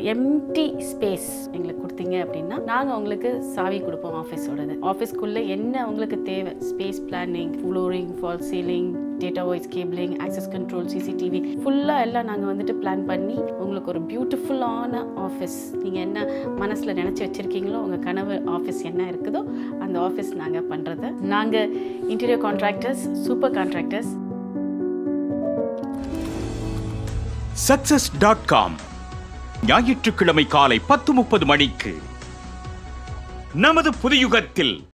empty space எங்களுக்கு கொடுத்தீங்க அப்படின்னா நாங்கள் உங்களுக்கு சாவி கொடுப்போம் ஆஃபீஸோடது ஆஃபீஸ்க்குள்ளே என்ன உங்களுக்கு தேவை space planning flooring fall ceiling data voice cabling access control CCTV ஃபுல்லாக எல்லாம் நாங்கள் வந்துட்டு பிளான் பண்ணி உங்களுக்கு ஒரு பியூட்டிஃபுல்லான ஆஃபீஸ் நீங்கள் என்ன மனசில் நினச்சி வச்சுருக்கீங்களோ உங்கள் கனவு ஆஃபீஸ் என்ன இருக்குதோ அந்த ஆஃபீஸ் நாங்கள் பண்ணுறது நாங்கள் interior contractors super contractors success dot com ஞாயிற்றுக்கிழமை காலை பத்து முப்பது மணிக்கு நமது புதுயுகத்தில்